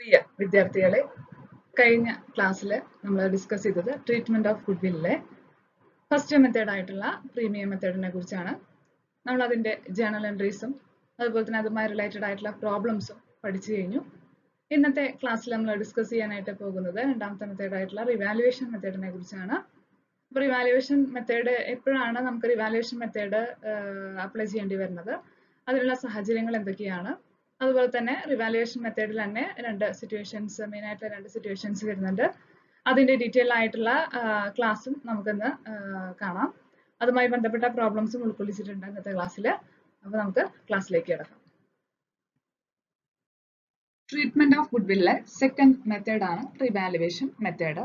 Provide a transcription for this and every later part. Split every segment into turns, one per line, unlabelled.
പ്രിയ വിദ്യാർത്ഥികളെ കഴിഞ്ഞ ക്ലാസ്സിൽ നമ്മൾ ഡിസ്കസ് ചെയ്തത് ട്രീറ്റ്മെന്റ് ഓഫ് ഗുഡ്വില്ലിലെ ഫസ്റ്റ് മെത്തേഡ് ആയിട്ടുള്ള പ്രീമിയം മെത്തേഡിനെ കുറിച്ചാണ് നമ്മൾ അതിന്റെ ജേണൽ എൻട്രീസും അതുപോലെ തന്നെ അതുമായി റിലേറ്റഡ് ആയിട്ടുള്ള പ്രോബ്ലംസും പഠിച്ചു കഴിഞ്ഞു ഇന്നത്തെ ക്ലാസ്സിൽ നമ്മൾ ഡിസ്കസ് ചെയ്യാനായിട്ട് പോകുന്നത് രണ്ടാമത്തെ മെത്തേഡ് ആയിട്ടുള്ള റിവാലുവേഷൻ മെത്തേഡിനെ കുറിച്ചാണ് അപ്പോൾ റിവാലുവേഷൻ മെത്തേഡ് എപ്പോഴാണ് നമുക്ക് റിവാലുവേഷൻ മെത്തേഡ് അപ്ലൈ ചെയ്യേണ്ടി വരുന്നത് അതിനുള്ള സാഹചര്യങ്ങൾ എന്തൊക്കെയാണ് അതുപോലെ തന്നെ റിവാലുവേഷൻ മെത്തേഡിൽ തന്നെ രണ്ട് സിറ്റുവേഷൻസ് മെയിൻ ആയിട്ടുള്ള രണ്ട് സിറ്റുവേഷൻസ് വരുന്നുണ്ട് അതിന്റെ ഡീറ്റെയിൽ ആയിട്ടുള്ള ക്ലാസ്സും നമുക്കിന്ന് കാണാം അതുമായി ബന്ധപ്പെട്ട പ്രോബ്ലംസും ഉൾക്കൊള്ളിച്ചിട്ടുണ്ട് ഇന്നത്തെ ക്ലാസ്സിൽ അപ്പോൾ നമുക്ക് ക്ലാസ്സിലേക്ക് കിടക്കാം ട്രീറ്റ്മെന്റ് ഓഫ് ഗുഡ്വില്ലെ സെക്കൻഡ് മെത്തേഡ് ആണ് revaluation method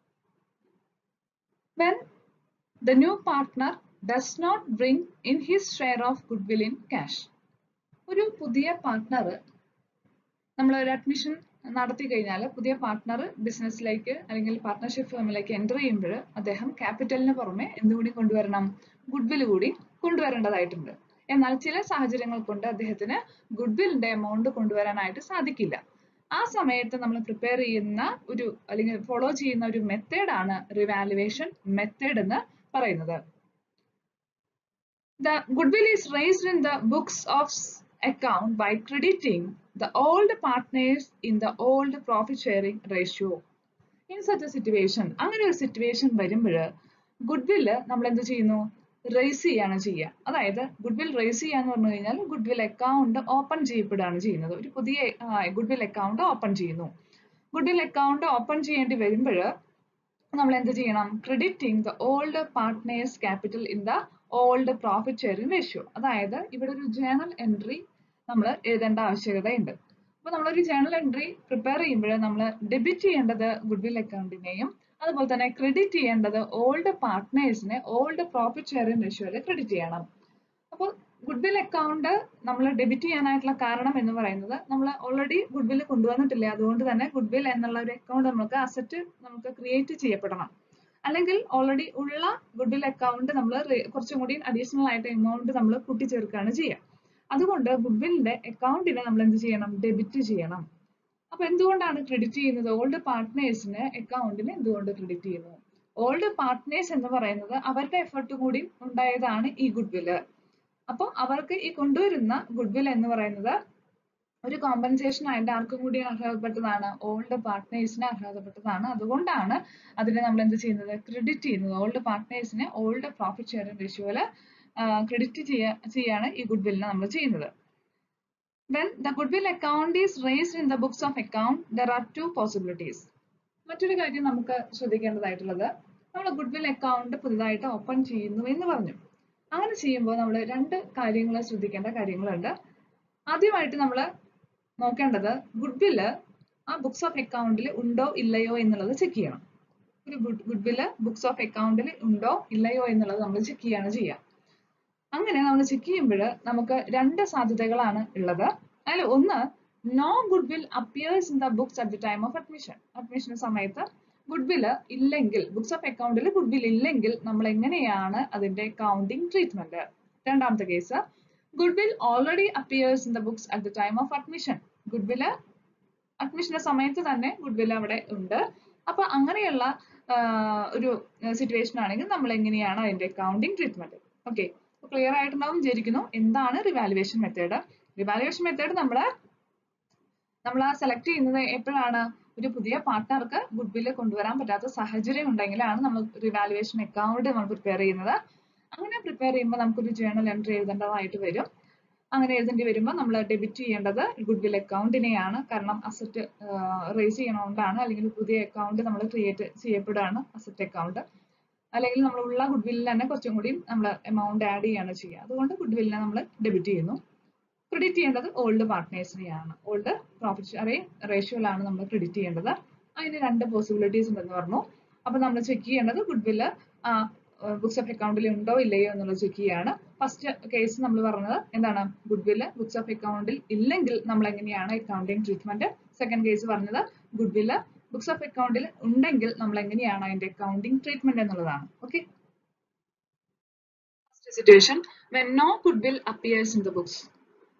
when the new partner does not bring in his share of goodwill in cash ഒരു പുതിയ പാർട്ട്ണർ നമ്മൾ ഒരു അഡ്മിഷൻ നടത്തി കഴിഞ്ഞാൽ പുതിയ പാർട്ട്ണർ ബിസിനസ്സിലേക്ക് അല്ലെങ്കിൽ പാർട്ട്ണർഷിപ്പ് ഫേമിലേക്ക് എൻ്റർ ചെയ്യുമ്പോൾ അദ്ദേഹം ക്യാപിറ്റലിന് പുറമെ എന്തുകൂടി കൊണ്ടുവരണം ഗുഡ്വിൽ കൂടി കൊണ്ടുവരേണ്ടതായിട്ടുണ്ട് എന്നാൽ ചില സാഹചര്യങ്ങൾ കൊണ്ട് അദ്ദേഹത്തിന് ഗുഡ്വില്ലിന്റെ എമൗണ്ട് കൊണ്ടുവരാനായിട്ട് സാധിക്കില്ല ആ സമയത്ത് നമ്മൾ പ്രിപ്പയർ ചെയ്യുന്ന ഒരു അല്ലെങ്കിൽ ഫോളോ ചെയ്യുന്ന ഒരു മെത്തേഡാണ് റിവാലുവേഷൻ മെത്തേഡ് എന്ന് പറയുന്നത് The goodwill is raised in the books of account by crediting the old partners in the old profit sharing ratio. In such a situation, അങ്ങനെ ഒരു സിറ്റുവേഷൻ വരുമ്പോൾ ഗുഡ്വില്ല് നമ്മൾ എന്ത് ചെയ്യുന്നു റേസ് ചെയ്യാണ് ചെയ്യുക അതായത് ഗുഡ്വിൽ റേസ് ചെയ്യാന്ന് പറഞ്ഞു കഴിഞ്ഞാൽ ഗുഡ്വിൽ അക്കൗണ്ട് ഓപ്പൺ ചെയ്യപ്പെടുകയാണ് ചെയ്യുന്നത് ഒരു പുതിയ ഗുഡ്വിൽ അക്കൗണ്ട് ഓപ്പൺ ചെയ്യുന്നു ഗുഡ്വിൽ അക്കൗണ്ട് ഓപ്പൺ ചെയ്യേണ്ടി വരുമ്പോൾ നമ്മൾ എന്ത് ചെയ്യണം crediting the old partners capital in the old profit sharing ratio അതായത് ഇവിടെ ഒരു ജേണൽ എൻട്രി നമ്മൾ എഴുതേണ്ട ആവശ്യകതയുണ്ട് അപ്പോൾ നമ്മളൊരു ജേണൽ എൻട്രി പ്രിപ്പയർ ചെയ്യുമ്പോൾ നമ്മൾ ഡെബിറ്റ് ചെയ്യേണ്ടത് ഗുഡ്വിൽ അക്കൗണ്ടിനെയും അതുപോലെ തന്നെ ക്രെഡിറ്റ് ചെയ്യേണ്ടത് ഓൾഡ് പാർട്ട്നേഴ്സിനെ ഓൾഡ് പ്രോഫിറ്റ് ഷെയറിംഗ് റേഷ്യോയിൽ ക്രെഡിറ്റ് ചെയ്യണം അപ്പോൾ ഗുഡ്വിൽ അക്കൗണ്ട് നമ്മൾ ഡെബിറ്റ് ചെയ്യാനായിട്ടുള്ള കാരണം എന്ന് പറയുന്നത് നമ്മൾ ഓൾറെഡി ഗുഡ്വിൽ കൊണ്ടുവന്നിട്ടില്ല അതുകൊണ്ട് തന്നെ ഗുഡ്വിൽ എന്നുള്ള ഒരു അക്കൗണ്ട് നമുക്ക് അസറ്റ് നമുക്ക് ക്രിയേറ്റ് ചെയ്യപ്പെടണം അല്ലെങ്കിൽ ഓൾറെഡി ഉള്ള ഗുഡ്വിൽ അക്കൗണ്ട് നമ്മൾ കുറച്ചും കൂടി അഡീഷണൽ ആയിട്ട് എമൗണ്ട് നമ്മൾ കൂട്ടിച്ചേർക്കുകയാണ് ചെയ്യുക അതുകൊണ്ട് ഗുഡ്വില്ലിന്റെ അക്കൗണ്ടിനെ നമ്മൾ എന്ത് ചെയ്യണം ഡെബിറ്റ് ചെയ്യണം അപ്പൊ എന്തുകൊണ്ടാണ് ക്രെഡിറ്റ് ചെയ്യുന്നത് ഓൾഡ് പാർട്ട്നേഴ്സിന് അക്കൗണ്ടിന് എന്തുകൊണ്ട് ക്രെഡിറ്റ് ചെയ്യുന്നു ഓൾഡ് പാർട്ട്നേഴ്സ് എന്ന് പറയുന്നത് അവരുടെ എഫർട്ട് കൂടി ഉണ്ടായതാണ് ഈ ഗുഡ്വില്ല് അപ്പോൾ അവർക്ക് ഈ കൊണ്ടുവരുന്ന ഗുഡ്വിൽ എന്ന് പറയുന്നത് ഒരു കോമ്പൻസേഷൻ ആയിട്ട് ആർക്കും കൂടി അർഹതപ്പെട്ടതാണ് ഓൾഡ് പാർട്ട്നേഴ്സിന് അർഹതപ്പെട്ടതാണ് അതുകൊണ്ടാണ് അതിനെ നമ്മൾ എന്ത് ചെയ്യുന്നത് ക്രെഡിറ്റ് ചെയ്യുന്നത് ഓൾഡ് പാർട്ട്നേഴ്സിനെ ഓൾഡ് പ്രോഫിറ്റ് ഷെയറിംഗ് റേഷ്യോയില് ക്രെഡിറ്റ് ചെയ്യാ ചെയ്യാണ് ഈ ഗുഡ്വില്ലിനെ നമ്മൾ ചെയ്യുന്നത് When the goodwill account is raised in the books of account, there are two possibilities. മറ്റൊരു കാര്യം നമുക്ക് ശ്രദ്ധിക്കേണ്ടതായിട്ടുള്ളത് നമ്മൾ ഗുഡ്വിൽ അക്കൗണ്ട് പുതുതായിട്ട് ഓപ്പൺ ചെയ്യുന്നു എന്ന് പറഞ്ഞു അങ്ങനെ ചെയ്യുമ്പോൾ നമ്മൾ രണ്ട് കാര്യങ്ങൾ ശ്രദ്ധിക്കേണ്ട കാര്യങ്ങളുണ്ട് ആദ്യമായിട്ട് നമ്മൾ നോക്കേണ്ടത് ഗുഡ്വില്ല് ആ ബുക്സ് ഓഫ് അക്കൗണ്ടിൽ ഉണ്ടോ ഇല്ലയോ എന്നുള്ളത് ചെക്ക് ചെയ്യണം ഒരു ഗുഡ്വില്ല് ബുക്സ് ഓഫ് അക്കൗണ്ടിൽ ഉണ്ടോ ഇല്ലയോ എന്നുള്ളത് നമ്മൾ ചെക്ക് ചെയ്യാണ് ചെയ്യുക അങ്ങനെ നമ്മൾ ചെക്ക് ചെയ്യുമ്പോൾ നമുക്ക് രണ്ട് സാധ്യതകളാണ് ഉള്ളത് അതിൽ ഒന്ന് no goodwill appears in the books at the time of admission admission സമയത്ത് ഗുഡ്വിൽ ഇല്ലെങ്കിൽ ബുക്സ് ഓഫ് അക്കൗണ്ടിൽ ഗുഡ്വിൽ ഇല്ലെങ്കിൽ നമ്മൾ എങ്ങനെയാണ് അതിന്റെ കൗണ്ടിങ് ട്രീറ്റ്മെന്റ് രണ്ടാമത്തെ case goodwill already appears in the books at the time of admission goodwill അഡ്മിഷന്റെ സമയത്ത് തന്നെ ഗുഡ്വിൽ അവിടെ ഉണ്ട് അപ്പൊ അങ്ങനെയുള്ള ഒരു സിറ്റുവേഷൻ ആണെങ്കിൽ നമ്മൾ എങ്ങനെയാണ് അതിന്റെ കൗണ്ടിങ് ട്രീറ്റ്മെന്റ് ഓക്കെ ക്ലിയർ ആയിട്ടുണ്ടാവും വിചാരിക്കുന്നു എന്താണ് റിവാലുവേഷൻ മെത്തേഡ് റിവാലുവേഷൻ മെത്തേഡ് നമ്മൾ നമ്മൾ സെലക്ട് ചെയ്യുന്നത് എപ്പോഴാണ് ഒരു പുതിയ പാർട്ട്ണർക്ക് ഗുഡ്വിൽ കൊണ്ടുവരാൻ പറ്റാത്ത സാഹചര്യം ഉണ്ടെങ്കിലാണ് നമ്മൾ റിവാലുവേഷൻ അക്കൗണ്ട് നമ്മൾ പ്രിപ്പയർ ചെയ്യുന്നത് അങ്ങനെ പ്രിപ്പയർ ചെയ്യുമ്പോൾ നമുക്കൊരു ജേണൽ എൻട്രി എഴുതേണ്ടതായിട്ട് വരും അങ്ങനെ എഴുതേണ്ടി വരുമ്പോൾ നമ്മൾ ഡെബിറ്റ് ചെയ്യേണ്ടത് ഗുഡ്വിൽ അക്കൗണ്ടിനെയാണ് കാരണം അസറ്റ് റേസ് ചെയ്യണോണ്ടാണ് അല്ലെങ്കിൽ പുതിയ അക്കൗണ്ട് നമ്മൾ ക്രിയേറ്റ് ചെയ്യപ്പെടുകയാണ് അസറ്റ് അക്കൗണ്ട് അല്ലെങ്കിൽ നമ്മൾ ഉള്ള ഗുഡ്വില്ലിൽ തന്നെ കുറച്ചും കൂടി നമ്മൾ എമൗണ്ട് ആഡ് ചെയ്യാണ് ചെയ്യുക അതുകൊണ്ട് ഗുഡ്വില്ലിനെ നമ്മൾ ഡെബിറ്റ് ചെയ്യുന്നു ക്രെഡിറ്റ് ചെയ്യേണ്ടത് ഓൾഡ് പാർട്ട്നേഴ്സിനെയാണ് ഓൾഡ് പ്രോഫിറ്റ് ഷെയറിംഗ് റേഷ്യോയിലാണ് നമ്മൾ ക്രെഡിറ്റ് ചെയ്യേണ്ടത് അതിന് രണ്ട് പോസിബിലിറ്റീസ് ഉണ്ടെന്ന് പറഞ്ഞു അപ്പൊ നമ്മൾ ചെക്ക് ചെയ്യേണ്ടത് ഗുഡ്വില്ല് ബുക്സ് ഓഫ് അക്കൗണ്ടിൽ ഉണ്ടോ ഇല്ലയോ എന്നുള്ളത് ചെക്ക് ചെയ്യാണ് ഫസ്റ്റ് കേസ് നമ്മൾ പറഞ്ഞത് എന്താണ് ഗുഡ്വില്ല് ബുക്സ് ഓഫ് അക്കൗണ്ടിൽ ഇല്ലെങ്കിൽ നമ്മൾ എങ്ങനെയാണ് അക്കൗണ്ടിങ് ട്രീറ്റ്മെന്റ് സെക്കൻഡ് കേസ് പറഞ്ഞത് ഗുഡ്വില്ല് ബുക്സ് ഓഫ് അക്കൗണ്ടിൽ ഉണ്ടെങ്കിൽ നമ്മൾ എങ്ങനെയാണ് അതിന്റെ അക്കൗണ്ടിങ് ട്രീറ്റ്മെന്റ് എന്നുള്ളതാണ് okay situation when no goodwill appears in the books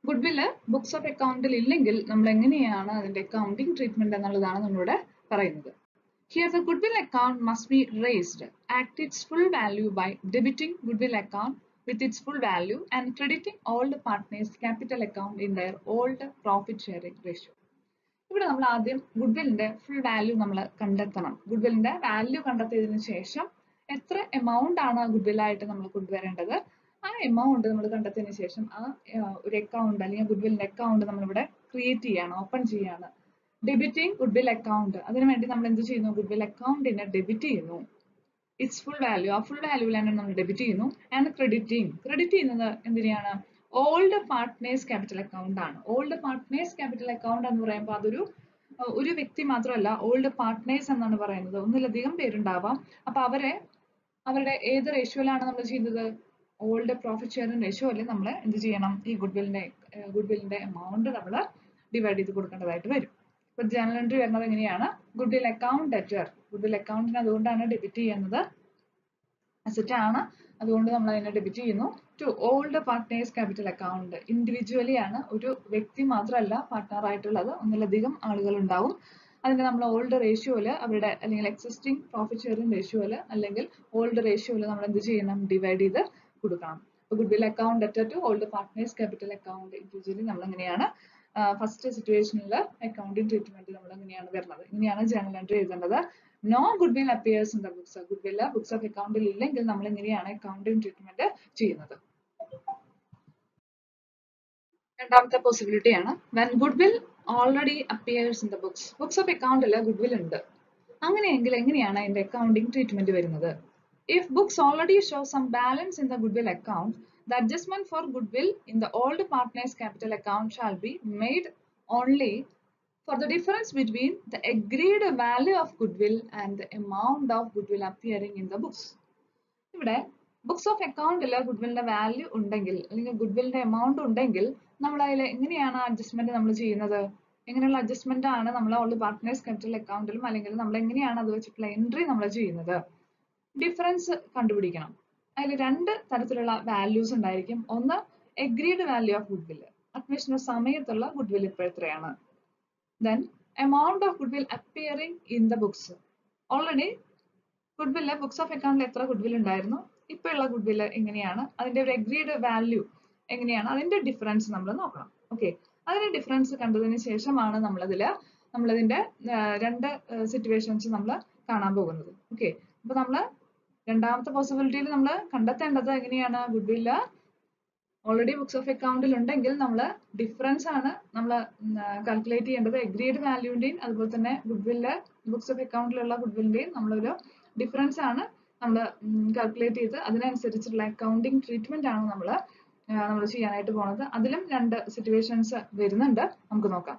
goodwill books of അക്കൗണ്ടിൽ ഇല്ലെങ്കിൽ നമ്മൾ എങ്ങനെയാണ് അതിന്റെ അക്കൗണ്ടിങ് ട്രീറ്റ്മെന്റ് എന്നുള്ളതാണ് നമ്മളിവിടെ പറയുന്നത് Here the goodwill account must be raised at its full value by debiting goodwill account with its full value and crediting all the partners capital account in their old profit sharing ratio. ഇവിടെ നമ്മൾ ആദ്യം ഗുഡ്വില്ലിന്റെ full value നമ്മൾ കണ്ടെത്തണം ഗുഡ്വില്ലിന്റെ value കണ്ടെത്തിയതിനു ശേഷം എത്ര amount ആണ് ഗുഡ്വില്ലായിട്ട് നമ്മൾ കൊണ്ടുവരേണ്ടത് ആ എമൗണ്ട് നമ്മൾ കണ്ടെത്തിയതിനു ശേഷം ആ ഒരു അക്കൗണ്ട് അല്ലെങ്കിൽ ഗുഡ്വില്ലിന്റെ അക്കൗണ്ട് നമ്മളിവിടെ ക്രിയേറ്റ് ചെയ്യാണ് ഓപ്പൺ ചെയ്യാണ് ഡെബിറ്റിംഗ് ഗുഡ്വിൽ അക്കൗണ്ട് അതിനു വേണ്ടി നമ്മൾ എന്ത് ചെയ്യുന്നു ഗുഡ്വിൽ അക്കൗണ്ടിനെ ഡെബിറ്റ് ചെയ്യുന്നു ഇറ്റ്സ് ഫുൾ വാല്യൂ ആ ഫുൾ വാല്യൂവിലാണ് നമ്മൾ ഡെബിറ്റ് ചെയ്യുന്നു ആൻഡ് ക്രെഡിറ്റിംഗ് ക്രെഡിറ്റ് ചെയ്യുന്നത് എന്തിനാണ് ഓൾഡ് പാർട്ട്നേഴ്സ് ക്യാപിറ്റൽ അക്കൗണ്ട് ആണ് ഓൾഡ് പാർട്ട്നേഴ്സ് ക്യാപിറ്റൽ അക്കൗണ്ട് എന്ന് പറയുമ്പോൾ അതൊരു ഒരു വ്യക്തി മാത്രമല്ല ഓൾഡ് പാർട്ട്നേഴ്സ് എന്നാണ് പറയുന്നത് ഒന്നിലധികം പേരുണ്ടാവാം അപ്പൊ അവരെ അവരുടെ ഏത് റേഷ്യോയിലാണ് നമ്മൾ ചെയ്യുന്നത് ഓൾഡ് പ്രോഫിറ്റ് ഷെയറിംഗ് റേഷ്യോയിൽ നമ്മൾ എന്ത് ചെയ്യണം ഈ ഗുഡ്വില്ലിന്റെ ഗുഡ്വില്ലിന്റെ എമൗണ്ട് നമ്മൾ ഡിവൈഡ് ചെയ്ത് കൊടുക്കേണ്ടതായിട്ട് വരും ഇപ്പൊ ജനറൽ എൻട്രി വരുന്നത് എങ്ങനെയാണ് ഗുഡ്വിൽ അക്കൗണ്ട് ഡെറ്റർ ഗുഡ്വിൽ അക്കൗണ്ടിന് അതുകൊണ്ടാണ് ഡെബിറ്റ് ചെയ്യുന്നത് അസറ്റ് ആണ് അതുകൊണ്ട് നമ്മൾ അതിനെ ഡെബിറ്റ് ചെയ്യുന്നു to old partners capital account individually ആണ് ഒരു വ്യക്തി മാത്രമല്ല പാർട്ട്ണർ ആയിട്ടുള്ളത് ഒന്നിലധികം ആളുകൾ ഉണ്ടാവും അതിന് നമ്മൾ ഓൾഡ് റേഷ്യോയില് അവരുടെ അല്ലെങ്കിൽ എക്സിസ്റ്റിംഗ് പ്രോഫിറ്റ് ഷെയറിംഗ് റേഷ്യോയില് അല്ലെങ്കിൽ ഓൾഡ് റേഷ്യോയില് നമ്മൾ എന്ത് ചെയ്യണം ഡിവൈഡ് ചെയ്ത് കൊടുക്കണം അപ്പൊ goodwill account debtor to old partners capital account individually നമ്മൾ എങ്ങനെയാണ് ഫസ്റ്റ് സിറ്റുവേഷനിൽ അക്കൗണ്ടിങ് ട്രീറ്റ്മെന്റ് നമ്മൾ എങ്ങനെയാണ് വരുന്നത് ഇങ്ങനെയാണ് ജേണൽ എൻട്രി എഴുതേണ്ടത് no goodwill appears in the books goodwill books of അക്കൗണ്ടിൽ ഇല്ലെങ്കിൽ നമ്മൾ എങ്ങനെയാണ് അക്കൗണ്ടിങ് ട്രീറ്റ്മെന്റ് ചെയ്യുന്നത് രണ്ടാമത്തെ പോസിബിലിറ്റി ആണ് when goodwill already appears in the books books of അക്കൗണ്ടിൽ ഗുഡ്വിൽ ഉണ്ട് അങ്ങനെയെങ്കിൽ എങ്ങനെയാണ് അതിന്റെ അക്കൗണ്ടിങ് ട്രീറ്റ്മെന്റ് വരുന്നത് if books already show some balance in the goodwill account The adjustment for goodwill in the old partner's capital account shall be made only for the difference between the agreed value of goodwill and the amount of goodwill appearing in the books. ഇവിടെ books of അക്കൗണ്ടിൽ ഗുഡ്വില്ലിന്റെ value ഉണ്ടെങ്കിൽ അല്ലെങ്കിൽ ഗുഡ്വില്ലിന്റെ amount ഉണ്ടെങ്കിൽ നമ്മൾ അതിൽ എങ്ങനെയാണ് adjustment നമ്മൾ ചെയ്യുന്നത് എങ്ങനെയുള്ള അഡ്ജസ്റ്റ്മെന്റ് ആണ് നമ്മൾ ഓൾഡ് പാർട്ട്നേഴ്സ് ക്യാപിറ്റൽ അക്കൗണ്ടിലും അല്ലെങ്കിൽ നമ്മൾ എങ്ങനെയാണ് അത് വെച്ചിട്ടുള്ള എൻട്രി നമ്മൾ ചെയ്യുന്നത് ഡിഫറൻസ് കണ്ടുപിടിക്കണം അതിൽ രണ്ട് തരത്തിലുള്ള വാല്യൂസ് ഉണ്ടായിരിക്കും ഒന്ന് എഗ്രീഡ് വാല്യൂ ഓഫ് ഗുഡ്വില് അഡ്മിഷന്റെ സമയത്തുള്ള ഗുഡ്വിൽ ഇപ്പോൾ എത്രയാണ് then amount of goodwill appearing in the books already goodwill books of അക്കൗണ്ടിൽ എത്ര ഗുഡ്വിൽ ഉണ്ടായിരുന്നു ഇപ്പോൾ ഉള്ള ഗുഡ്വില് എങ്ങനെയാണ് അതിന്റെ ഒരു എഗ്രീഡ് വാല്യൂ എങ്ങനെയാണ് അതിന്റെ ഡിഫറൻസ് നമ്മൾ നോക്കണം ഓക്കെ അതിന്റെ ഡിഫറൻസ് കണ്ടതിന് ശേഷമാണ് നമ്മളതിൽ നമ്മളതിന്റെ രണ്ട് സിറ്റുവേഷൻസ് നമ്മൾ കാണാൻ പോകുന്നത് ഓക്കെ അപ്പൊ നമ്മൾ രണ്ടാമത്തെ പോസിബിലിറ്റിയിൽ നമ്മൾ കണ്ടെത്തേണ്ടത് എങ്ങനെയാണ് ഗുഡ്വില്ല് ഓൾറെഡി ബുക്സ് ഓഫ് അക്കൗണ്ടിൽ ഉണ്ടെങ്കിൽ നമ്മൾ ഡിഫറൻസ് ആണ് നമ്മൾ കാൽക്കുലേറ്റ് ചെയ്യേണ്ടത് എഗ്രീഡ് വാല്യൂന്റെയും അതുപോലെ തന്നെ ഗുഡ്വില്ല് ബുക്സ് ഓഫ് അക്കൗണ്ടിലുള്ള ഗുഡ്വില്ലിന്റെയും നമ്മളൊരു ഡിഫറൻസ് ആണ് നമ്മൾ കാൽക്കുലേറ്റ് ചെയ്ത് അതിനനുസരിച്ചുള്ള അക്കൗണ്ടിങ് ട്രീറ്റ്മെന്റ് ആണ് നമ്മൾ നമ്മൾ ചെയ്യാനായിട്ട് പോണത് അതിലും രണ്ട് സിറ്റുവേഷൻസ് വരുന്നുണ്ട് നമുക്ക് നോക്കാം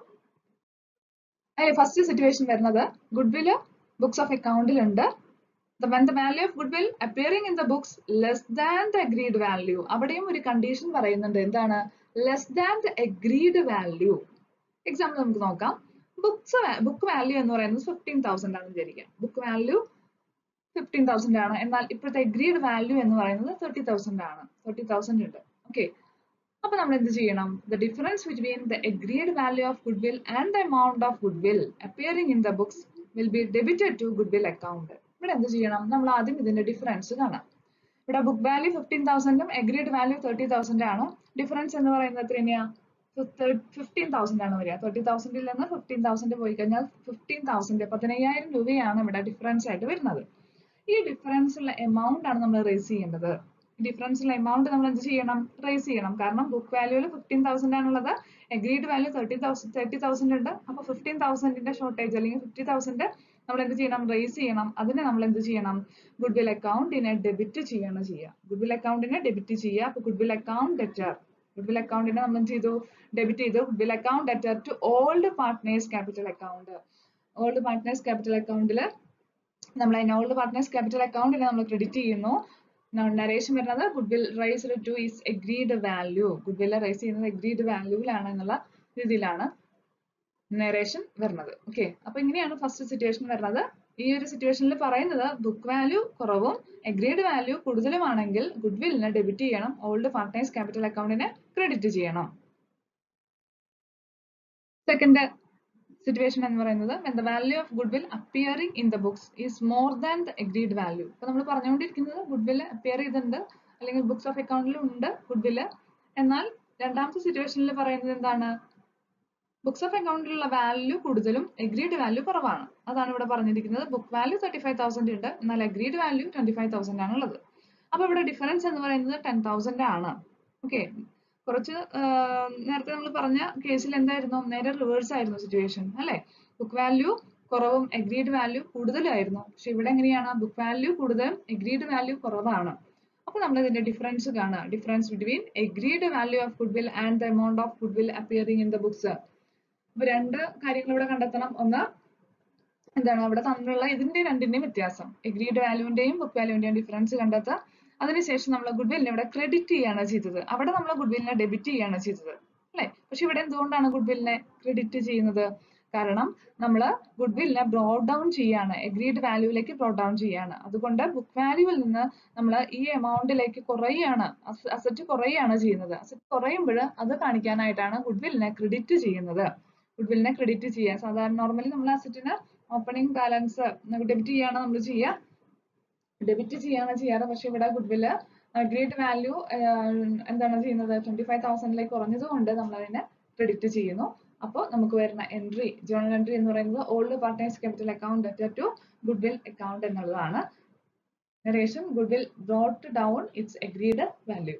അതിൽ ഫസ്റ്റ് സിറ്റുവേഷൻ വരുന്നത് ഗുഡ്വില്ല് ബുക്സ് ഓഫ് അക്കൗണ്ടിൽ ഉണ്ട് the when the value of goodwill appearing in the books less than the agreed value അവിടെയും ഒരു കണ്ടീഷൻ പറയുന്നുണ്ട് എന്താണ് less than the agreed value example നമുക്ക് നോക്കാം ബുക്സ് ബുക്ക് വാല്യൂ എന്ന് പറയുന്നത് ഫിഫ്റ്റീൻ തൗസൻഡ് ആണ് വിചാരിക്കാം ബുക്ക് വാല്യൂ ഫിഫ്റ്റീൻ തൗസൻഡ് ആണ് എന്നാൽ ഇപ്പോഴത്തെ അഗ്രീഡ് വാല്യൂ എന്ന് പറയുന്നത് തേർട്ടി തൗസൻഡ് ആണ് തേർട്ടി തൗസൻഡ് ഉണ്ട് ഓക്കെ അപ്പൊ നമ്മൾ എന്ത് ചെയ്യണം the difference between the agreed value of goodwill and the amount of goodwill appearing in the books will be debited to goodwill account ഇവിടെ എന്ത് ചെയ്യണം നമ്മൾ ആദ്യം ഇതിന്റെ ഡിഫറൻസ് കാണാം ഇവിടെ ബുക്ക് വാല്യൂ ഫിഫ്റ്റീൻ തൗസൻഡും അഗ്രീഡ് വാല്യൂ തേർട്ടി തൗസൻഡ് ആണ് ഡിഫറൻസ് എന്ന് പറയുന്നത് എത്ര തന്നെയാ ഫിഫ്റ്റീൻ തൗസൻഡ് ആണ് വരിക തേർട്ടി തൗസൻഡിൽ നിന്ന് ഫിഫ്റ്റീൻ തൗസൻഡ് പോയി കഴിഞ്ഞാൽ ഫിഫ്റ്റീൻ തൗസൻഡ് പതിനയ്യായിരം രൂപയാണ് ഇവിടെ ഡിഫറൻസ് ആയിട്ട് വരുന്നത് ഈ ഡിഫറൻസ് ഉള്ള എമൗണ്ട് ആണ് നമ്മൾ റേസ് ചെയ്യേണ്ടത് ഡിഫറൻസ് ഉള്ള എമൗണ്ട് നമ്മൾ എന്ത് ചെയ്യണം റേസ് ചെയ്യണം കാരണം ബുക്ക് വാല്യൂല് ഫിഫ്റ്റീൻ തൗസൻഡ് ആണുള്ളത് agreed value thirty thousand thirty thousand ഉണ്ട് അപ്പൊ ഫിഫ്റ്റീൻ തൗസൻഡിന്റെ ഷോർട്ടേജ് അല്ലെങ്കിൽ ഫിഫ്റ്റി തൗസൻഡ് നമ്മൾ എന്ത് ചെയ്യണം റേസ് ചെയ്യണം അതിനെ നമ്മൾ എന്ത് ചെയ്യണം ഗുഡ്വിൽ അക്കൗണ്ടിനെ ഡെബിറ്റ് ചെയ്യാണ് ചെയ്യുക ഗുഡ്വിൽ അക്കൗണ്ടിനെ ഡെബിറ്റ് ചെയ്യുക അപ്പൊ ഗുഡ്വിൽ അക്കൗണ്ട് ഡെറ്റർ ഗുഡ്വിൽ അക്കൗണ്ടിനെ നമ്മൾ എന്ത് ചെയ്തു ഡെബിറ്റ് ചെയ്തു goodwill account debtor to old partners capital account old partners capital അക്കൗണ്ടിൽ നമ്മൾ അതിന് ഓൾഡ് പാർട്ട്നേഴ്സ് ക്യാപിറ്റൽ അക്കൗണ്ടിനെ നമ്മൾ ക്രെഡിറ്റ് ചെയ്യുന്നു നരേഷൻ വരുന്നത് goodwill raise to is agreed value goodwill raise ചെയ്യുന്നത് എഗ്രീഡ് വാല്യൂവിലാണ് എന്നുള്ള രീതിയിലാണ് നരേഷൻ വരുന്നത് ഓക്കെ അപ്പൊ ഇങ്ങനെയാണ് ഫസ്റ്റ് സിറ്റുവേഷൻ വരുന്നത് ഈ ഒരു സിറ്റുവേഷനിൽ പറയുന്നത് ബുക്ക് വാല്യൂ കുറവും അഗ്രീഡ് വാല്യൂ കൂടുതലുമാണെങ്കിൽ ഗുഡ്വില്ലിനെ ഡെബിറ്റ് ചെയ്യണം ഓൾഡ് പാർട്ട്നേഴ്സ് ക്യാപിറ്റൽ അക്കൗണ്ടിനെ ക്രെഡിറ്റ് ചെയ്യണം സെക്കൻഡ് സിറ്റുവേഷൻ എന്ന് പറയുന്നത് when the value of goodwill appearing in the books is more than the agreed value ഇപ്പൊ നമ്മൾ പറഞ്ഞുകൊണ്ടിരിക്കുന്നത് goodwill appear ചെയ്തിട്ടുണ്ട് അല്ലെങ്കിൽ ബുക്സ് ഓഫ് അക്കൗണ്ടിലും ഉണ്ട് goodwill എന്നാൽ രണ്ടാമത്തെ സിറ്റുവേഷനിൽ പറയുന്നത് എന്താണ് ബുക്സ് ഓഫ് അക്കൗണ്ടിലുള്ള വാല്യൂ കൂടുതലും എഗ്രീഡ് വാല്യൂ കുറവാണ് അതാണ് ഇവിടെ പറഞ്ഞിരിക്കുന്നത് book value thirty five thousand ഉണ്ട് എന്നാൽ agreed value twenty five thousand ആണ് ഉള്ളത് അപ്പൊ ഇവിടെ ഡിഫറൻസ് എന്ന് പറയുന്നത് ടെൻ തൗസൻഡ് ആണ് ഓക്കെ കുറച്ച് ആഹ് നേരത്തെ നമ്മൾ പറഞ്ഞ കേസിൽ എന്തായിരുന്നു നേരെ റിവേഴ്സ് ആയിരുന്നു സിറ്റുവേഷൻ അല്ലെ ബുക്ക് വാല്യൂ കുറവും എഗ്രീഡ് വാല്യൂ കൂടുതലായിരുന്നു പക്ഷെ ഇവിടെ എങ്ങനെയാണ് ബുക്ക് വാല്യൂ കൂടുതലും എഗ്രീഡ് വാല്യൂ കുറവാണ് അപ്പൊ നമ്മൾ ഇതിന്റെ ഡിഫറൻസ് കാണുക difference between agreed value of goodwill and the amount of goodwill appearing in the books അപ്പൊ രണ്ട് കാര്യങ്ങൾ ഇവിടെ കണ്ടെത്തണം ഒന്ന് എന്താണ് അവിടെ തമ്മിലുള്ള ഇതിന്റെ രണ്ടിന്റെയും വ്യത്യാസം എഗ്രീഡ് വാല്യൂവിന്റെയും ബുക്ക് വാല്യൂവിന്റെയും ഡിഫറൻസ് കണ്ടെത്തുക അതിനുശേഷം നമ്മൾ ഗുഡ്വില്ലിനെ ഇവിടെ ക്രെഡിറ്റ് ചെയ്യാണ് ചെയ്തത് അവിടെ നമ്മൾ ഗുഡ്വില്ലിനെ ഡെബിറ്റ് ചെയ്യാണ് ചെയ്തത് അല്ലെ പക്ഷെ ഇവിടെ എന്തുകൊണ്ടാണ് ഗുഡ്വില്ലിനെ ക്രെഡിറ്റ് ചെയ്യുന്നത് കാരണം നമ്മൾ ഗുഡ്വില്ലിനെ ബ്രോഡ് ഡൗൺ ചെയ്യാണ് എഗ്രീഡ് വാല്യൂവിലേക്ക് ബ്രോഡ് ഡൗൺ ചെയ്യാണ് അതുകൊണ്ട് ബുക്ക് വാല്യൂവിൽ നിന്ന് നമ്മൾ ഈ എമൗണ്ടിലേക്ക് കുറയാണ് അസറ്റ് കുറയാണ് ചെയ്യുന്നത് അസറ്റ് കുറയുമ്പോൾ അത് കാണിക്കാനായിട്ടാണ് ഗുഡ്വില്ലിനെ ക്രെഡിറ്റ് ചെയ്യുന്നത് ഗുഡ്വില്ലിനെ ക്രെഡിറ്റ് ചെയ്യുക സാധാരണ നോർമലി നമ്മൾ അസറ്റിന് ഓപ്പണിംഗ് ബാലൻസ് ഡെബിറ്റ് ചെയ്യാണ് നമ്മൾ ചെയ്യുക ഡെബിറ്റ് ചെയ്യാണ് ചെയ്യാറ് പക്ഷെ ഇവിടെ ഗുഡ്വില് ഗ്രേറ്റ് വാല്യൂ എന്താണ് ചെയ്യുന്നത് ട്വന്റി ഫൈവ് തൗസൻഡിലേക്ക് കുറഞ്ഞത് കൊണ്ട് നമ്മൾ അതിനെ ക്രെഡിറ്റ് ചെയ്യുന്നു അപ്പോൾ നമുക്ക് വരുന്ന എൻട്രി ജേണൽ എൻട്രി എന്ന് പറയുന്നത് old partners capital account debtor to goodwill account എന്നുള്ളതാണ് narration goodwill brought down its agreed value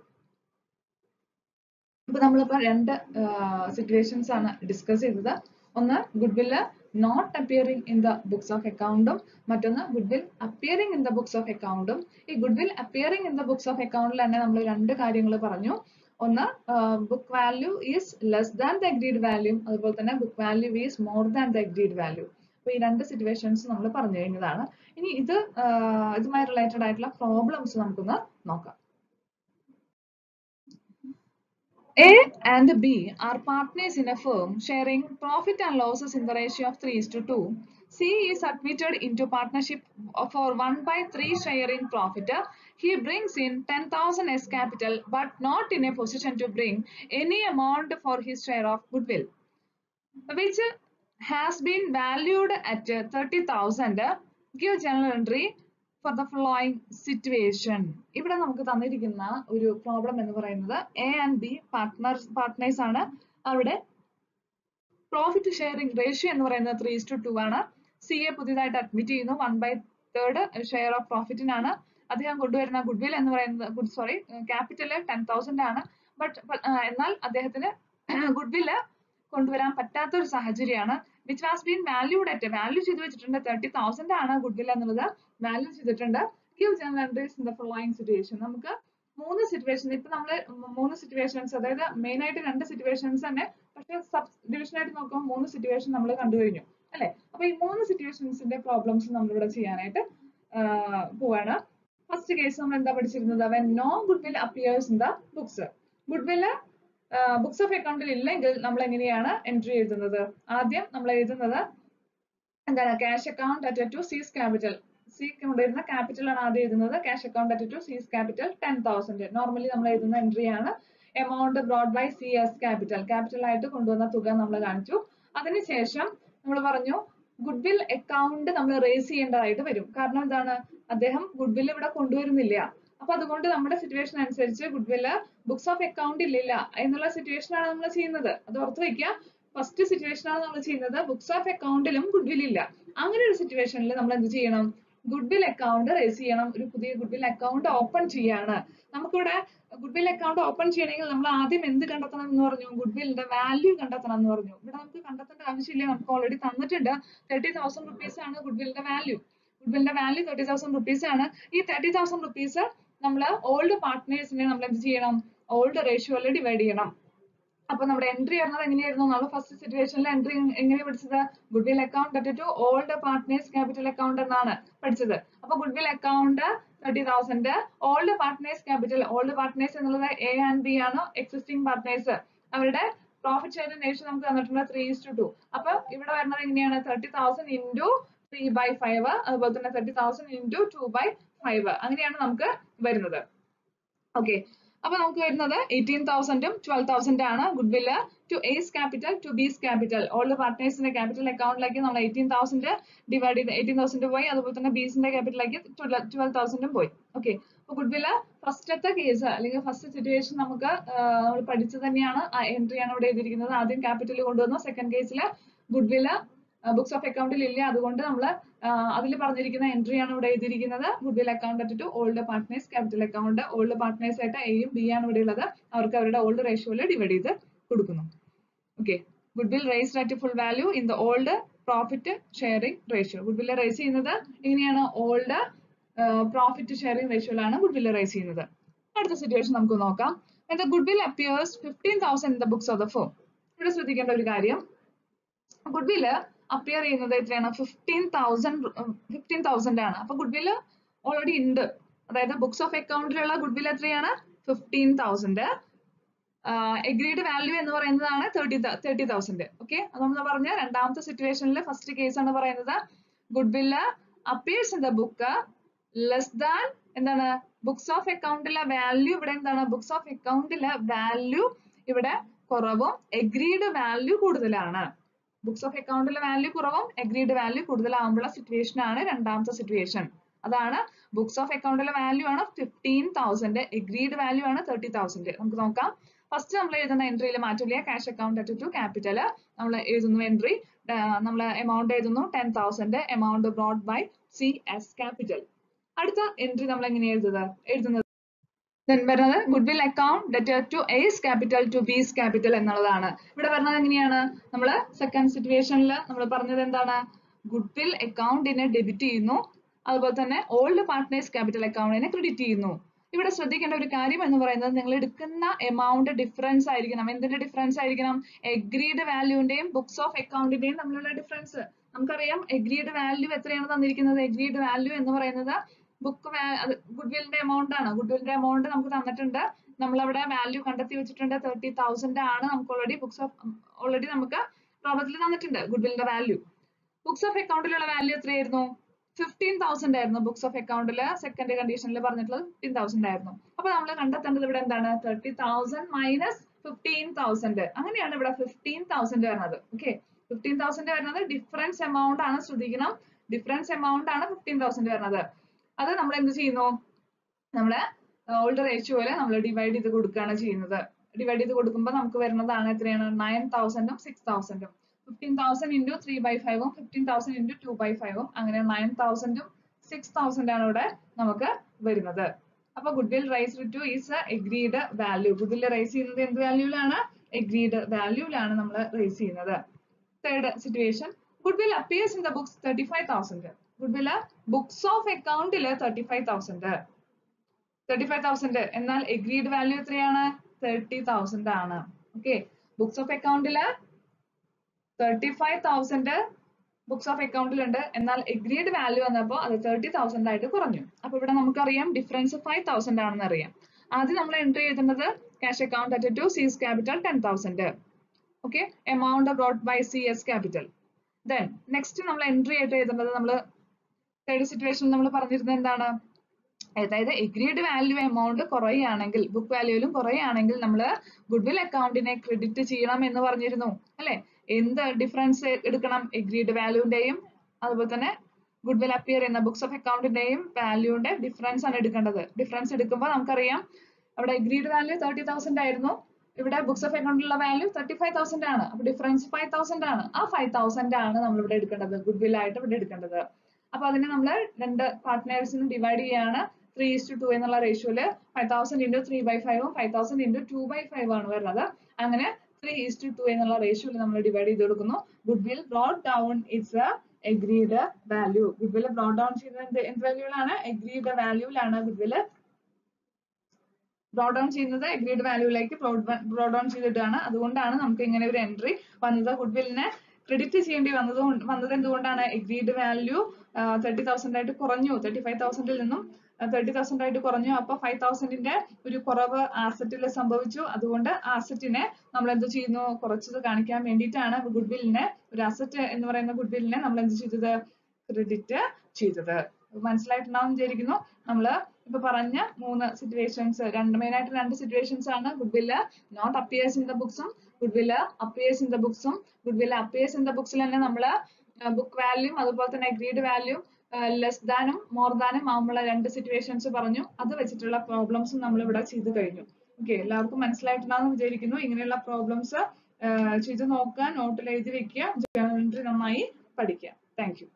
ഇപ്പൊ നമ്മളിപ്പോ രണ്ട് സിറ്റുവേഷൻസ് ആണ് ഡിസ്കസ് ചെയ്തത് ഒന്ന് goodwill not appearing in the books of അക്കൗണ്ടും മറ്റൊന്ന് goodwill appearing in the books of അക്കൗണ്ടും ഈ goodwill appearing in the books of അക്കൗണ്ടിൽ തന്നെ നമ്മൾ രണ്ട് കാര്യങ്ങൾ പറഞ്ഞു ഒന്ന് book value is less than the agreed value അതുപോലെ തന്നെ book value is more than the agreed value അപ്പൊ ഈ രണ്ട് സിറ്റുവേഷൻസ് നമ്മൾ പറഞ്ഞു കഴിഞ്ഞതാണ് ഇനി ഇത് ഇതുമായി റിലേറ്റഡ് ആയിട്ടുള്ള പ്രോബ്ലംസ് നമുക്കൊന്ന് നോക്കാം A and B are partners in a firm sharing profit and losses in the ratio of 3 is to 2. C is admitted into partnership for 1 by 3 share in profit. He brings in 10,000 as capital but not in a position to bring any amount for his share of goodwill, which has been valued at 30,000. Give general entry for the following situation. ഇവിടെ നമുക്ക് തന്നിരിക്കുന്ന ഒരു problem എന്ന് പറയുന്നത് A and B partners partners ആണ് അവിടെ profit sharing ratio എന്ന് പറയുന്നത് ത്രീ ടു ടു ആണ് സി എ പുതിയതായിട്ട് അഡ്മിറ്റ് ചെയ്യുന്നു one by third share of പ്രോഫിറ്റിനാണ് അദ്ദേഹം കൊണ്ടുവരുന്ന ഗുഡ്വിൽ എന്ന് പറയുന്നത് good sorry capital ten thousand ആണ് ബട്ട് എന്നാൽ അദ്ദേഹത്തിന് ഗുഡ്വില് കൊണ്ടുവരാൻ പറ്റാത്ത ഒരു സാഹചര്യമാണ് which has been valued at value ചെയ്ത് വെച്ചിട്ടുണ്ട് തേർട്ടി തൗസൻഡ് ആണ് ഗുഡ്വിൽ എന്നുള്ളത് വാല്യൂ ചെയ്തിട്ടുണ്ട് give general entries in the following situation നമുക്ക് മൂന്ന് സിറ്റുവേഷൻ ഇപ്പൊ നമ്മൾ മൂന്ന് സിറ്റുവേഷൻസ് അതായത് മെയിൻ ആയിട്ട് രണ്ട് സിറ്റുവേഷൻസ് തന്നെ പക്ഷെ സബ് ഡിവിഷൻ ആയിട്ട് നോക്കുമ്പോൾ മൂന്ന് സിറ്റുവേഷൻ നമ്മൾ കണ്ടു കഴിഞ്ഞു അല്ലെ അപ്പൊ ഈ മൂന്ന് സിറ്റുവേഷൻസിന്റെ പ്രോബ്ലംസ് നമ്മൾ ഇവിടെ ചെയ്യാനായിട്ട് പോവാണ് ഫസ്റ്റ് കേസ് നമ്മൾ എന്താ പഠിച്ചിരുന്നത് when no goodwill appears in the books goodwill books of അക്കൗണ്ടിൽ ഇല്ലെങ്കിൽ നമ്മൾ എങ്ങനെയാണ് എൻട്രി എഴുതുന്നത് ആദ്യം നമ്മൾ എഴുതുന്നത് എന്താണ് cash account at to C's capital C കൊണ്ടുവരുന്ന ക്യാപിറ്റൽ ആണ് ആദ്യം എഴുതുന്നത് cash account at to C's capital ten thousand normally നമ്മൾ എഴുതുന്ന എൻട്രി ആണ് amount brought by C as capital capital ആയിട്ട് കൊണ്ടുവന്ന തുക നമ്മൾ കാണിച്ചു അതിനുശേഷം നമ്മൾ പറഞ്ഞു ഗുഡ്വിൽ അക്കൗണ്ട് നമ്മൾ റേസ് ചെയ്യേണ്ടതായിട്ട് വരും കാരണം എന്താണ് അദ്ദേഹം ഗുഡ്വിൽ ഇവിടെ കൊണ്ടുവരുന്നില്ല അപ്പൊ അതുകൊണ്ട് നമ്മുടെ സിറ്റുവേഷൻ അനുസരിച്ച് ഗുഡ്വില് ബുക്സ് ഓഫ് അക്കൗണ്ട് ഇല്ലില്ല എന്നുള്ള സിറ്റുവേഷൻ ആണ് നമ്മൾ ചെയ്യുന്നത് അത് ഓർത്ത് വെക്കുക ഫസ്റ്റ് സിറ്റുവേഷൻ ആണ് നമ്മൾ ചെയ്യുന്നത് ബുക്സ് ഓഫ് അക്കൗണ്ടിലും ഗുഡ്വിൽ ഇല്ല അങ്ങനെ ഒരു സിറ്റുവേഷനിൽ നമ്മൾ എന്ത് ചെയ്യണം ഗുഡ്വിൽ അക്കൗണ്ട് റേസ് ചെയ്യണം ഒരു പുതിയ ഗുഡ്വിൽ അക്കൗണ്ട് ഓപ്പൺ ചെയ്യാണ് നമുക്കിവിടെ ഗുഡ്വിൽ അക്കൗണ്ട് ഓപ്പൺ ചെയ്യണമെങ്കിൽ നമ്മൾ ആദ്യം എന്ത് കണ്ടെത്തണം എന്ന് പറഞ്ഞു ഗുഡ്വില്ലിന്റെ വാല്യൂ കണ്ടെത്തണം എന്ന് പറഞ്ഞു ഇവിടെ നമുക്ക് കണ്ടെത്തേണ്ട ആവശ്യമില്ല നമുക്ക് ഓൾറെഡി തന്നിട്ടുണ്ട് തേർട്ടി തൗസൻഡ് റുപ്പീസ് ആണ് ഗുഡ്വില്ലിന്റെ വാല്യൂ ഗുഡ്വില്ലിന്റെ വാല്യൂ തേർട്ടി തൗസൻഡ് റുപ്പീസ് ആണ് ഈ തേർട്ടി തൗസൻഡ് റുപ്പീസ് നമ്മൾ ഓൾഡ് പാർട്ട്നേഴ്സിനെ നമ്മൾ എന്ത് ചെയ്യണം ഓൾഡ് റേഷ്യോയിൽ ഡിവൈഡ് ചെയ്യണം അപ്പൊ നമ്മുടെ എൻട്രി പറഞ്ഞത് എങ്ങനെയായിരുന്നു നമ്മൾ ഫസ്റ്റ് സിറ്റുവേഷനിൽ എൻട്രി എങ്ങനെ പഠിച്ചത് goodwill account at to old partners capital account എന്നാണ് പഠിച്ചത് അപ്പൊ goodwill account thirty thousand old partners capital old partners എന്നുള്ളത് എ ആൻഡ് ബി ആണ് എക്സിസ്റ്റിംഗ് പാർട്ട്നേഴ്സ് അവരുടെ പ്രോഫിറ്റ് ഷെയർ റേഷ്യോ നമുക്ക് തന്നിട്ടുണ്ട് ത്രീ ടു ടു അപ്പൊ ഇവിടെ വരുന്നത് എങ്ങനെയാണ് thirty thousand into three by five അതുപോലെ തന്നെ thirty thousand into two by five അങ്ങനെയാണ് നമുക്ക് വരുന്നത് ഓക്കെ അപ്പൊ നമുക്ക് വരുന്നത് എയ്റ്റീൻ തൗസൻഡും ട്വൽവ് തൗസൻഡ് ആണ് goodwill to A's capital to B's capital old പാർട്ട്നേഴ്സിന്റെ ക്യാപിറ്റൽ അക്കൗണ്ടിലേക്ക് നമ്മൾ എയ്റ്റീൻ തൗസൻഡ് ഡിവൈഡ് ചെയ്ത് എയ്റ്റീൻ തൗസൻഡ് പോയി അതുപോലെ തന്നെ ബീസിന്റെ ക്യാപിറ്റലിലേക്ക് ട്വൽവ് തൗസൻഡും പോയി ഓക്കെ അപ്പൊ ഗുഡ്വില് ഫസ്റ്റത്തെ കേസ് അല്ലെങ്കിൽ ഫസ്റ്റ് സിറ്റുവേഷൻ നമുക്ക് നമ്മൾ പഠിച്ചു തന്നെയാണ് എൻട്രി ആണ് ഇവിടെ എഴുതിയിരിക്കുന്നത് ആദ്യം ക്യാപിറ്റൽ കൊണ്ടുവന്നു സെക്കൻഡ് കേസിൽ ഗുഡ്വില് ബുക്സ് ഓഫ് അക്കൗണ്ടിൽ ഇല്ല അതുകൊണ്ട് നമ്മൾ അതിൽ പറഞ്ഞിരിക്കുന്ന എൻട്രി ആണ് ഇവിടെ എഴുതിയിരിക്കുന്നത് goodwill account at to old partners capital account old partners ആയിട്ട് എയും ബി ആണ് ഇവിടെ ഉള്ളത് അവർക്ക് അവരുടെ ഓൾഡ് റേഷ്യോയിൽ ഡിവൈഡ് ചെയ്ത് കൊടുക്കുന്നു okay goodwill raised at full value in the old profit sharing ratio goodwill raise ചെയ്യുന്നത് എങ്ങനെയാണ് ഓൾഡ് പ്രോഫിറ്റ് ഷെയറിംഗ് റേഷ്യോയിലാണ് ഗുഡ്വിൽ റേസ് ചെയ്യുന്നത് അടുത്ത സിറ്റുവേഷൻ നമുക്ക് നോക്കാം when the goodwill appears 15000 in the books of the firm ഇവിടെ ശ്രദ്ധിക്കേണ്ട ഒരു കാര്യം ഗുഡ്വിൽ അപ്പിയർ ചെയ്യുന്നത് എത്രയാണ് ഫിഫ്റ്റീൻ തൗസൻഡ് ഫിഫ്റ്റീൻ തൗസൻഡ് ആണ് അപ്പൊ ഗുഡ്വിൽ ഓൾറെഡി ഉണ്ട് അതായത് ബുക്സ് ഓഫ് അക്കൗണ്ടിലുള്ള ഗുഡ്വിൽ എത്രയാണ് ഫിഫ്റ്റീൻ തൗസൻഡ് എഗ്രീഡ് വാല്യൂ എന്ന് പറയുന്നതാണ് തേർട്ടി തേർട്ടി തൗസൻഡ് ഓക്കെ അത് നമ്മൾ പറഞ്ഞ രണ്ടാമത്തെ സിറ്റുവേഷനിൽ ഫസ്റ്റ് കേസ് ആണ് പറയുന്നത് goodwill appears in the book less than എന്താണ് ബുക്സ് ഓഫ് അക്കൗണ്ടിലെ വാല്യൂ ഇവിടെ എന്താണ് ബുക്സ് ഓഫ് അക്കൗണ്ടിലെ വാല്യൂ ഇവിടെ കുറവും എഗ്രീഡ് വാല്യൂ കൂടുതലാണ് ബുക്സ് ഓഫ് അക്കൗണ്ടിലെ വാല്യൂ കുറവും എഗ്രീഡ് വാല്യൂ കൂടുതലാകുമ്പോഴുള്ള സിറ്റുവേഷൻ ആണ് രണ്ടാമത്തെ സിറ്റുവേഷൻ അതാണ് ബുക്സ് ഓഫ് അക്കൗണ്ടിലെ വാല്യൂ ആണ് ഫിഫ്റ്റീൻ തൗസൻഡ് എഗ്രീഡ് വാല്യൂ ആണ് തേർട്ടി തൗസൻഡ് നമുക്ക് നോക്കാം ഫസ്റ്റ് നമ്മൾ എഴുതുന്ന എൻട്രിയിൽ മാറ്റില്ല cash account at to capital നമ്മൾ എഴുതുന്നു എൻട്രി നമ്മൾ എമൗണ്ട് എഴുതുന്നു ten thousand amount brought by C as capital അടുത്ത എൻട്രി നമ്മൾ എങ്ങനെ എഴുതുന്നത് എഴുതുന്നത് then വരുന്നത് goodwill account debtor to A's capital to B's capital എന്നുള്ളതാണ് ഇവിടെ പറഞ്ഞത് എങ്ങനെയാണ് നമ്മൾ സെക്കൻഡ് സിറ്റുവേഷനിൽ നമ്മൾ പറഞ്ഞത് എന്താണ് ഗുഡ്വിൽ അക്കൗണ്ടിനെ ഡെബിറ്റ് ചെയ്യുന്നു അതുപോലെ തന്നെ ഓൾഡ് പാർട്ട്നേഴ്സ് ക്യാപിറ്റൽ അക്കൗണ്ടിനെ ക്രെഡിറ്റ് ചെയ്യുന്നു ഇവിടെ ശ്രദ്ധിക്കേണ്ട ഒരു കാര്യം എന്ന് പറയുന്നത് നിങ്ങൾ എടുക്കുന്ന എമൗണ്ട് ഡിഫറൻസ് ആയിരിക്കണം എന്തിന്റെ ഡിഫറൻസ് ആയിരിക്കണം എഗ്രീഡ് വാല്യൂന്റെയും ബുക്സ് ഓഫ് അക്കൗണ്ടിന്റെയും തമ്മിലുള്ള ഡിഫറൻസ് നമുക്കറിയാം എഗ്രീഡ് വാല്യൂ എത്രയാണ് തന്നിരിക്കുന്നത് എഗ്രീഡ് വാല്യൂ എന്ന് പറയുന്നത് ബുക്ക് ഗുഡ്വില്ലിന്റെ എമൗണ്ട് ആണ് ഗുഡ്വില്ലിന്റെ എമൗണ്ട് നമുക്ക് തന്നിട്ടുണ്ട് നമ്മൾ അവിടെ വാല്യൂ കണ്ടെത്തി വെച്ചിട്ടുണ്ട് തേർട്ടി തൗസൻഡ് ആണ് നമുക്ക് ഓൾറെഡി ബുക്സ് ഓഫ് ഓൾറെഡി നമുക്ക് പ്രോബ്ലത്തിൽ തന്നിട്ടുണ്ട് ഗുഡ്വില്ലിന്റെ വാല്യൂ ബുക്സ് ഓഫ് അക്കൗണ്ടിലുള്ള വാല്യൂ എത്രയായിരുന്നു ഫിഫ്റ്റീൻ തൗസൻഡ് ആയിരുന്നു ബുക്സ് ഓഫ് അക്കൗണ്ടിൽ സെക്കൻഡ് കണ്ടീഷനിൽ പറഞ്ഞിട്ടുള്ളത് ഫിഫ്റ്റീൻ തൗസൻഡ് ആയിരുന്നു അപ്പൊ നമ്മൾ കണ്ടെത്തേണ്ടത് ഇവിടെ എന്താണ് thirty thousand minus fifteen thousand അങ്ങനെയാണ് ഇവിടെ ഫിഫ്റ്റീൻ തൗസൻഡ് വരുന്നത് ഓക്കെ ഫിഫ്റ്റീൻ തൗസൻഡ് വരുന്നത് ഡിഫറൻസ് എമൗണ്ട് ആണ് ശ്രദ്ധിക്കണം ഡിഫറൻസ് എമൗണ്ട് ആണ് ഫിഫ്റ്റീൻ തൗസൻഡ് വരുന്നത് അത് നമ്മൾ എന്ത് ചെയ്യുന്നു നമ്മള് ഓൾഡ് റേഷ്യോയില് നമ്മൾ ഡിവൈഡ് ചെയ്ത് കൊടുക്കുകയാണ് ചെയ്യുന്നത് ഡിവൈഡ് ചെയ്ത് കൊടുക്കുമ്പോൾ നമുക്ക് വരുന്നതാണ് എത്രയാണ് നയൻ തൗസൻഡും സിക്സ് തൗസൻഡും fifteen thousand into three by ഫൈവും fifteen thousand into two by ഫൈവും അങ്ങനെ നയൻ തൗസൻഡും സിക്സ് തൗസൻഡ് ആണ് ഇവിടെ നമുക്ക് വരുന്നത് അപ്പൊ goodwill raise to is agreed value goodwill raise ചെയ്യുന്നത് എന്ത് വാല്യൂലാണ് എഗ്രീഡ് വാല്യൂലാണ് നമ്മൾ റൈസ് ചെയ്യുന്നത് third situation goodwill appears in the books thirty five thousand goodwill books of അക്കൗണ്ടില് thirty five thousand thirty five thousand എന്നാൽ എഗ്രീഡ് വാല്യൂ എത്രയാണ് thirty thousand ആണ് ഓക്കെ ബുക്സ് ഓഫ് അക്കൗണ്ടില് thirty five thousand books of അക്കൗണ്ടിലുണ്ട് എന്നാൽ agreed value വന്നപ്പോൾ അത് thirty thousand ആയിട്ട് കുറഞ്ഞു അപ്പൊ ഇവിടെ നമുക്കറിയാം ഡിഫറൻസ് ഫൈവ് തൗസൻഡ് ആണെന്ന് അറിയാം ആദ്യം നമ്മൾ എൻട്രി ചെയ്തിരുന്നത് cash account at to C's capital ten thousand okay amount brought by C as capital then next നമ്മൾ എൻട്രി ആയിട്ട് എഴുതുന്നത് നമ്മൾ തേർഡ് സിറ്റുവേഷൻ നമ്മൾ പറഞ്ഞിരുന്നത് എന്താണ് അതായത് എഗ്രീഡ് വാല്യൂ എമൗണ്ട് കുറയുകയാണെങ്കിൽ ബുക്ക് വാല്യൂയിലും കുറയുകയാണെങ്കിൽ നമ്മൾ ഗുഡ്വിൽ അക്കൗണ്ടിനെ ക്രെഡിറ്റ് ചെയ്യണം എന്ന് പറഞ്ഞിരുന്നു അല്ലെ എന്ത് ഡിഫറൻസ് എടുക്കണം എഗ്രീഡ് വാല്യൂന്റെയും അതുപോലെ തന്നെ ഗുഡ്വിൽ അപ്പിയർ ചെയ്യുന്ന ബുക്സ് ഓഫ് അക്കൗണ്ടിന്റെയും വാല്യൂന്റെ ഡിഫറൻസ് ആണ് എടുക്കേണ്ടത് ഡിഫറൻസ് എടുക്കുമ്പോൾ നമുക്കറിയാം അവിടെ എഗ്രീഡ് വാല്യൂ തേർട്ടി തൗസൻഡ് ആയിരുന്നു ഇവിടെ ബുക്സ് ഓഫ് അക്കൗണ്ടിലുള്ള വാല്യൂ തേർട്ടി ഫൈവ് തൗസൻഡ് ആണ് അപ്പൊ ഡിഫറൻസ് ഫൈവ് തൗസൻഡ് ആണ് ആ ഫൈവ് തൗസൻഡ് ആണ് നമ്മൾ ഇവിടെ എടുക്കേണ്ടത് ഗുഡ്വിൽ ആയിട്ട് ഇവിടെ എടുക്കേണ്ടത് അപ്പൊ അതിനെ നമ്മൾ രണ്ട് പാർട്ട്നേഴ്സിന് ഡിവൈഡ് ചെയ്യാണ് ത്രീ ഇസ് ടു എന്നുള്ള റേഷ്യോയില് five thousand into three by ഫൈവും five thousand into two by five ആണ് വരുന്നത് അങ്ങനെ ത്രീ ഈസ് ടു ടു എന്നുള്ള റേഷ്യോയിൽ നമ്മൾ ഡിവൈഡ് ചെയ്ത് കൊടുക്കുന്നു goodwill brought down its agreed value goodwill brought down ചെയ്തത് എന്ത് എന്ത് വാല്യൂലാണ് എഗ്രീഡ് വാല്യൂലാണ് ഗുഡ്വിൽ ബ്രോഡ് ഡൗൺ ചെയ്യുന്നത് എഗ്രീഡ് വാല്യൂയിലേക്ക് ബ്രോഡ് ഡൗൺ ചെയ്തിട്ടാണ് അതുകൊണ്ടാണ് നമുക്ക് ഇങ്ങനെ ഒരു എൻട്രി വന്നത് ഗുഡ്വില്ലിനെ ക്രെഡിറ്റ് ചെയ്യേണ്ടി വന്നത് വന്നത് എന്തുകൊണ്ടാണ് എഗ്രീഡ് വാല്യൂ തേർട്ടി തൗസൻഡ് ആയിട്ട് കുറഞ്ഞു തേർട്ടി ഫൈവ് തൗസൻഡിൽ നിന്നും തേർട്ടി തൗസൻഡ് ആയിട്ട് കുറഞ്ഞു അപ്പൊ ഫൈവ് തൗസൻഡിന്റെ ഒരു കുറവ് ആസറ്റിൽ സംഭവിച്ചു അതുകൊണ്ട് ആസറ്റിനെ നമ്മൾ എന്ത് ചെയ്യുന്നു കുറച്ചത് കാണിക്കാൻ വേണ്ടിയിട്ടാണ് ഗുഡ്വില്ലിനെ ഒരു അസറ്റ് എന്ന് പറയുന്ന ഗുഡ്വില്ലിനെ നമ്മൾ എന്ത് ചെയ്തത് ക്രെഡിറ്റ് ചെയ്തത് മനസ്സിലായിട്ടുണ്ടാവും വിചാരിക്കുന്നു നമ്മള് ഇപ്പൊ പറഞ്ഞ മൂന്ന് സിറ്റുവേഷൻസ് രണ്ട് മെയിൻ ആയിട്ട് രണ്ട് സിറ്റുവേഷൻസ് ആണ് goodwill not appears in the ബുക്സും ഗുഡ്വില്ല് അപ്പിയേഴ്സ് ഇൻ ദ ബുക്സും ഗുഡ്വില്ല് അപ്പിയേഴ്സ് ഇൻ ദ ബുക്സിൽ തന്നെ നമ്മള് ബുക്ക് വാല്യൂ അതുപോലെ തന്നെ അഗ്രീഡ് വാല്യൂ ലെസ് ദാനും മോർ ദാനും ആവുമ്പോൾ രണ്ട് സിറ്റുവേഷൻസ് പറഞ്ഞു അത് വെച്ചിട്ടുള്ള പ്രോബ്ലംസും നമ്മൾ ഇവിടെ ചെയ്ത് കഴിഞ്ഞു ഓക്കെ എല്ലാവർക്കും മനസ്സിലായിട്ടുണ്ടാവും വിചാരിക്കുന്നു ഇങ്ങനെയുള്ള പ്രോബ്ലംസ് ചെയ്ത് നോക്കുക നോട്ടിൽ എഴുതി വെക്കുക ജേർണൽ എൻട്രി നന്നായി പഠിക്കുക താങ്ക് യു